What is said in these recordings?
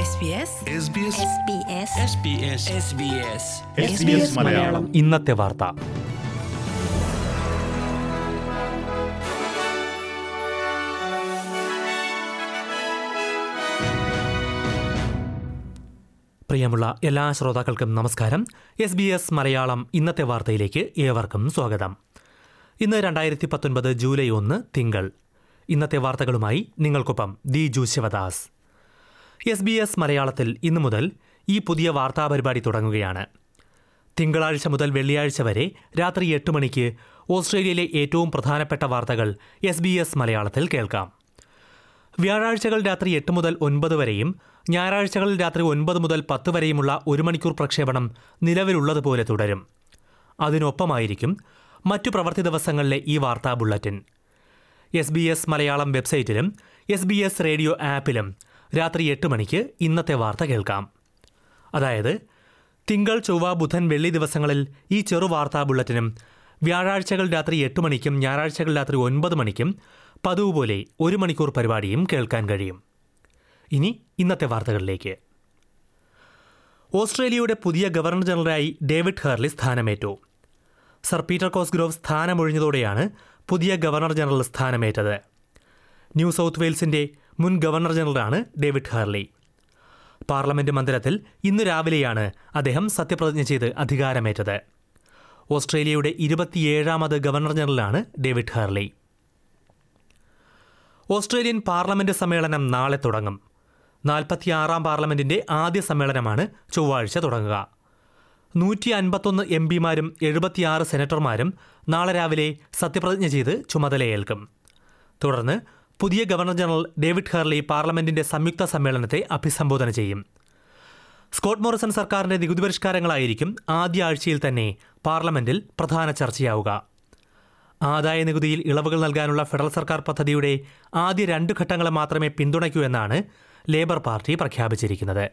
SBS SBS Malayalam ഇന്നത്തെ വാർത്ത പ്രിയമുള്ള എല്ലാ ശ്രോതാക്കൾക്കും നമസ്കാരം എസ് ബി എസ് മലയാളം ഇന്നത്തെ വാർത്തയിലേക്ക് ഏവർക്കും സ്വാഗതം ഇന്ന് രണ്ടായിരത്തി പത്തൊൻപത് ജൂലൈ ഒന്ന് തിങ്കൾ ഇന്നത്തെ വാർത്തകളുമായി നിങ്ങൾക്കൊപ്പം Diju Sivadas S B S മലയാളത്തിൽ ഇന്നു മുതൽ ഈ പുതിയ വാർത്താ പരിപാടി തുടങ്ങുകയാണ് തിങ്കളാഴ്ച മുതൽ വെള്ളിയാഴ്ച വരെ രാത്രി എട്ട് മണിക്ക് ഓസ്ട്രേലിയയിലെ ഏറ്റവും പ്രധാനപ്പെട്ട വാർത്തകൾ എസ് ബി എസ് മലയാളത്തിൽ കേൾക്കാം വ്യാഴാഴ്ചകൾ രാത്രി എട്ട് മുതൽ ഒൻപത് വരെയും ഞായറാഴ്ചകളിൽ രാത്രി ഒൻപത് മുതൽ പത്ത് വരെയുമുള്ള ഒരു മണിക്കൂർ പ്രക്ഷേപണം നിലവിലുള്ളതുപോലെ തുടരും അതിനൊപ്പമായിരിക്കും മറ്റു പ്രവൃത്തി ദിവസങ്ങളിലെ ഈ വാർത്താ bulletin S B S Malayalam വെബ്സൈറ്റിലും എസ് ബി എസ് റേഡിയോ ആപ്പിലും രാത്രി എട്ട് മണിക്ക് ഇന്നത്തെ വാർത്ത കേൾക്കാം അതായത് തിങ്കൾ ചൊവ്വ ബുധൻ വെള്ളി ദിവസങ്ങളിൽ ഈ ചെറു വാർത്താ ബുള്ളറ്റിനും വ്യാഴാഴ്ചകൾ രാത്രി എട്ട് മണിക്കും ഞായറാഴ്ചകൾ രാത്രി ഒൻപത് മണിക്കും പതിവ് പോലെ ഒരു മണിക്കൂർ പരിപാടിയും കേൾക്കാൻ കഴിയും ഇനി ഇന്നത്തെ വാർത്തകളിലേക്ക് ഓസ്ട്രേലിയയുടെ പുതിയ ഗവർണർ ജനറലായി ഡേവിഡ് ഹേർലി സ്ഥാനമേറ്റു സർ പീറ്റർ കോസ്ഗ്രോവ് സ്ഥാനമൊഴിഞ്ഞതോടെയാണ് പുതിയ ഗവർണർ ജനറൽ സ്ഥാനമേറ്റത് ന്യൂ സൗത്ത് വെയിൽസിന്റെ മുൻ ഗവർണർ ജനറലാണ് ഡേവിഡ് ഹേർലി പാർലമെന്റ് മന്ദിരത്തിൽ ഇന്ന് രാവിലെയാണ് അദ്ദേഹം സത്യപ്രതിജ്ഞ ചെയ്ത് അധികാരമേറ്റത് ഓസ്ട്രേലിയയുടെ ഇരുപത്തിയേഴാമത് ഗവർണർ ജനറലാണ് ഡേവിഡ് ഹേർലി ഓസ്ട്രേലിയൻ പാർലമെന്റ് സമ്മേളനം നാളെ തുടങ്ങും നാൽപ്പത്തിയാറാം പാർലമെന്റിന്റെ ആദ്യ സമ്മേളനമാണ് ചൊവ്വാഴ്ച തുടങ്ങുക നൂറ്റി അൻപത്തൊന്ന് എം പിമാരും എഴുപത്തിയാറ് സെനറ്റർമാരും നാളെ രാവിലെ സത്യപ്രതിജ്ഞ ചെയ്ത് ചുമതലയേൽക്കും തുടർന്ന് പുതിയ ഗവർണർ ജനറൽ ഡേവിഡ് ഹെർലി പാർലമെന്റിന്റെ സംയുക്ത സമ്മേളനത്തെ അഭിസംബോധന ചെയ്യും സ്കോട്ട് മോറിസൺ സർക്കാരിന്റെ നികുതി പരിഷ്കാരങ്ങളായിരിക്കും ആദ്യ ആഴ്ചയിൽ തന്നെ പാർലമെന്റിൽ പ്രധാന ചർച്ചയാവുക ആദായ നികുതിയിൽ ഇളവുകൾ നൽകാനുള്ള ഫെഡറൽ സർക്കാർ പദ്ധതിയുടെ ആദ്യ രണ്ട് ഘട്ടങ്ങളെ മാത്രമേ പിന്തുണയ്ക്കൂ എന്നാണ് ലേബർ പാർട്ടി പ്രഖ്യാപിച്ചിരിക്കുന്നത്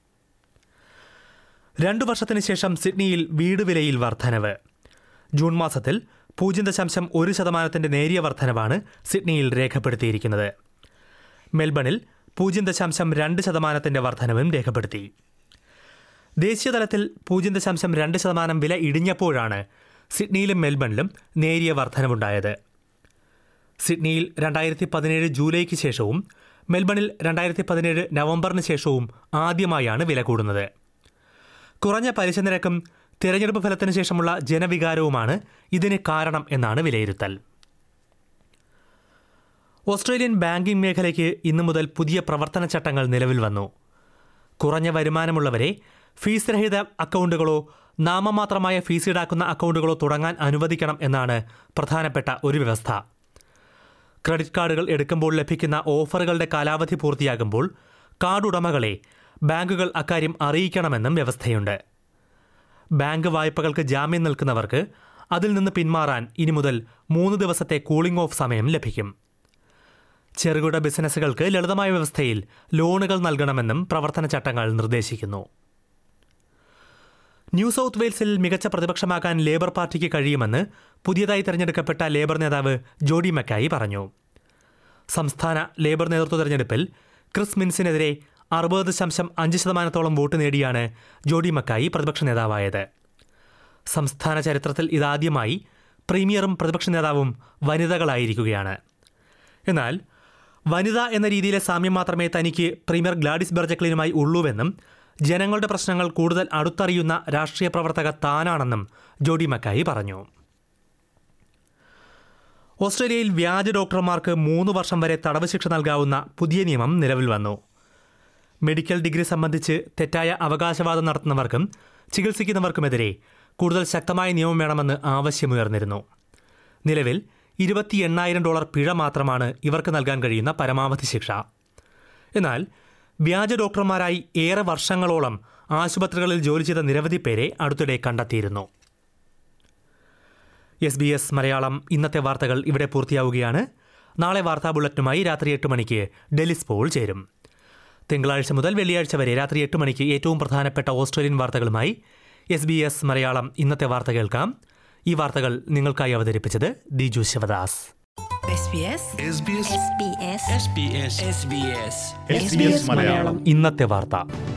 രണ്ടു വർഷത്തിന് ശേഷം സിഡ്നിയിൽ വീട് വിലയിൽ വർധനവ് ജൂൺ മാസത്തിൽ പൂജ്യം ദശാംശം ഒരു ശതമാനത്തിന്റെ നേരിയ വർധനവാണ് സിഡ്നിയിൽ രേഖപ്പെടുത്തിയിരിക്കുന്നത് മെൽബണിൽ പൂജ്യം ദശാംശം രണ്ട് ശതമാനത്തിന്റെ വർധനവും രേഖപ്പെടുത്തി ദേശീയതലത്തിൽ പൂജ്യം ദശാംശം രണ്ട് ശതമാനം വില ഇടിഞ്ഞപ്പോഴാണ് സിഡ്നിയിലും മെൽബണിലും നേരിയ വർധനവുണ്ടായത് സിഡ്നിയിൽ രണ്ടായിരത്തി പതിനേഴ് ജൂലൈക്ക് ശേഷവും മെൽബണിൽ രണ്ടായിരത്തി പതിനേഴ് നവംബറിന് ശേഷവും ആദ്യമായാണ് വില കൂടുന്നത് കുറഞ്ഞ പലിശ നിരക്കും തിരഞ്ഞെടുപ്പ് ഫലത്തിന് ശേഷമുള്ള ജനവികാരവുമാണ് ഇതിന് കാരണം എന്നാണ് വിലയിരുത്തൽ ഓസ്ട്രേലിയൻ ബാങ്കിംഗ് മേഖലയ്ക്ക് ഇന്നു മുതൽ പുതിയ പ്രവർത്തന ചട്ടങ്ങൾ നിലവിൽ വന്നു കുറഞ്ഞ വരുമാനമുള്ളവരെ ഫീസ് രഹിത അക്കൗണ്ടുകളോ നാമമാത്രമായ ഫീസ് ഈടാക്കുന്ന അക്കൗണ്ടുകളോ തുടങ്ങാൻ അനുവദിക്കണം എന്നാണ് പ്രധാനപ്പെട്ട ഒരു വ്യവസ്ഥ ക്രെഡിറ്റ് കാർഡുകൾ എടുക്കുമ്പോൾ ലഭിക്കുന്ന ഓഫറുകളുടെ കാലാവധി പൂർത്തിയാകുമ്പോൾ കാർഡ് ഉടമകളെ ബാങ്കുകൾ അക്കാര്യം അറിയിക്കണമെന്നും വ്യവസ്ഥയുണ്ട് ബാങ്ക് വായ്പകൾക്ക് ജാമ്യം നിൽക്കുന്നവർക്ക് അതിൽ നിന്ന് പിന്മാറാൻ ഇനി മുതൽ മൂന്ന് ദിവസത്തെ കൂളിംഗ് ഓഫ് സമയം ലഭിക്കും ചെറുകിട ബിസിനസ്സുകൾക്ക് ലളിതമായ വ്യവസ്ഥയിൽ ലോണുകൾ നൽകണമെന്നും പ്രവർത്തന ചട്ടങ്ങൾ നിർദ്ദേശിക്കുന്നു ന്യൂ സൗത്ത് വെയിൽസിൽ മികച്ച പ്രതിപക്ഷമാക്കാൻ ലേബർ പാർട്ടിക്ക് കഴിയുമെന്ന് പുതിയതായി തെരഞ്ഞെടുക്കപ്പെട്ട ലേബർ നേതാവ് ജോഡി മക്കായി പറഞ്ഞു സംസ്ഥാന ലേബർ നേതൃത്വ തെരഞ്ഞെടുപ്പിൽ ക്രിസ് മിൻസിനെതിരെ അറുപത് ദശാംശം അഞ്ച് ശതമാനത്തോളം വോട്ട് നേടിയാണ് ജോഡി മക്കായി പ്രതിപക്ഷ നേതാവായത് സംസ്ഥാന ചരിത്രത്തിൽ ഇതാദ്യമായി പ്രീമിയറും പ്രതിപക്ഷ നേതാവും വനിതകളായിരിക്കുകയാണ് എന്നാൽ വനിത എന്ന രീതിയിലെ സാമ്യം മാത്രമേ തനിക്ക് പ്രീമിയർ ഗ്ലാഡിസ് ബെർജക്ലിനുമായി ഉള്ളൂവെന്നും ജനങ്ങളുടെ പ്രശ്നങ്ങൾ കൂടുതൽ അടുത്തറിയുന്ന രാഷ്ട്രീയ പ്രവർത്തക താനാണെന്നും ജോഡി മക്കായി പറഞ്ഞു ഓസ്ട്രേലിയയിൽ വ്യാജ ഡോക്ടർമാർക്ക് മൂന്ന് വർഷം വരെ തടവ് ശിക്ഷ നൽകാവുന്ന പുതിയ നിയമം നിലവിൽ വന്നു മെഡിക്കൽ ഡിഗ്രി സംബന്ധിച്ച് തെറ്റായ അവകാശവാദം നടത്തുന്നവർക്കും ചികിത്സിക്കുന്നവർക്കുമെതിരെ കൂടുതൽ ശക്തമായ നിയമം വേണമെന്ന് ആവശ്യമുയർന്നിരുന്നു നിലവിൽ ഇരുപത്തി എണ്ണായിരം ഡോളർ പിഴ മാത്രമാണ് ഇവർക്ക് നൽകാൻ കഴിയുന്ന പരമാവധി ശിക്ഷ എന്നാൽ വ്യാജ ഡോക്ടർമാരായി ഏറെ വർഷങ്ങളോളം ആശുപത്രികളിൽ ജോലി ചെയ്ത നിരവധി പേരെ അടുത്തിടെ കണ്ടെത്തിയിരുന്നു എസ് ബി എസ് മലയാളം ഇന്നത്തെ വാർത്തകൾ ഇവിടെ പൂർത്തിയാവുകയാണ് നാളെ വാർത്താ ബുള്ളറ്റിനുമായി രാത്രി എട്ട് മണിക്ക് ഡെലിസ് പോൾ ചേരും തിങ്കളാഴ്ച മുതൽ വെള്ളിയാഴ്ച വരെ രാത്രി എട്ട് മണിക്ക് ഏറ്റവും പ്രധാനപ്പെട്ട ഓസ്ട്രേലിയൻ വാർത്തകളുമായി എസ് ബി എസ് മലയാളം ഇന്നത്തെ വാർത്ത കേൾക്കാം ഈ വാർത്തകൾ നിങ്ങൾക്കായി അവതരിപ്പിച്ചത് Diju Sivadas SBS SBS SBS SBS SBS SBS Malayalam ഇന്നത്തെ വാർത്ത